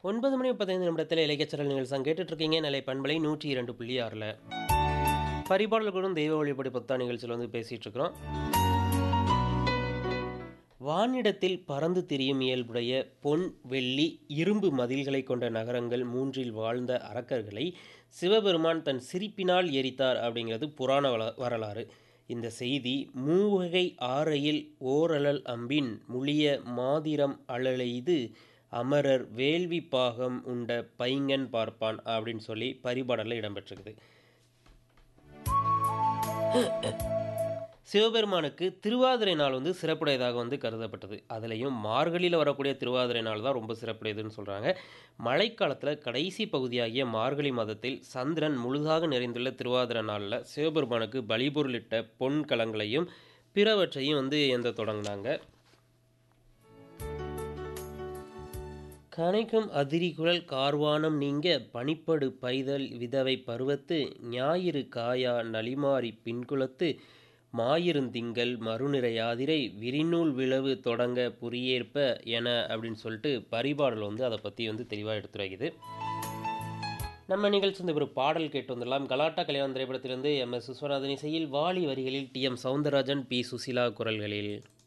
ஒன்பது மணி முப்பத்தைந்து நிமிடத்தில் இலக்கியச்சரல் நிகழ்ச்சி கேட்டுட்டு இருக்கீங்க நிலை பண்பலை நூற்றி இரண்டு புள்ளி ஆறில் பரிபாடல்களும் தெய்வ வழிபாடு பத்தா நிகழ்ச்சியில் வந்து பேசிகிட்டு இருக்கிறோம் வானிடத்தில் பறந்து திரியும் இயல்புடைய பொன் வெள்ளி இரும்பு மதில்களை கொண்ட நகரங்கள் மூன்றில் வாழ்ந்த அரக்கர்களை சிவபெருமான் தன் சிரிப்பினால் எரித்தார் அப்படிங்கிறது புராண வள வரலாறு இந்த செய்தி மூவகை ஆறையில் ஓரலல் அம்பின் முழிய மாதிரம் அழலெய்து அமரர் வேள்வி பாகம் உண்ட பைங்கன் பார்ப்பான் அப்படின்னு சொல்லி பரிபாடலில் இடம்பெற்றிருக்குது சிவபெருமானுக்கு திருவாதிரை நாள் வந்து சிறப்புடையதாக வந்து கருதப்பட்டது அதுலேயும் மார்கழியில் வரக்கூடிய திருவாதிரை நாள் தான் ரொம்ப சிறப்புடையதுன்னு சொல்கிறாங்க மழைக்காலத்தில் கடைசி பகுதியாகிய மார்கழி மாதத்தில் சந்திரன் முழுதாக நிறைந்துள்ள திருவாதிரை நாளில் சிவபெருமானுக்கு பலிபொருளிட்ட பொன் கலங்களையும் பிறவற்றையும் வந்து எந்த தொடங்கினாங்க கனைக்கும் அதிரிகுழல் கார்வானம் நீங்க பனிப்படு பைதல் விதவை பருவத்து ஞாயிறு காயா நலிமாரி பின்குலத்து மாயிருந்திங்கள் மறுநிறை யாதிரை விரிநூல் விளவு தொடங்க புரியேற்ப என அப்படின்னு சொல்லிட்டு பரிபாடல் வந்து அதை பற்றி வந்து தெளிவாக எடுத்துரைக்குது நம்ம நிகழ்ச்சி இந்த ஒரு பாடல் கேட்டு வந்துடலாம் கலாட்டா கல்யாணம் திரைப்படத்திலிருந்து எம் எஸ் விஸ்வநாதன் இசையில் வாலி வரிகளில் T M Soundararajan P Susila குரல்களில்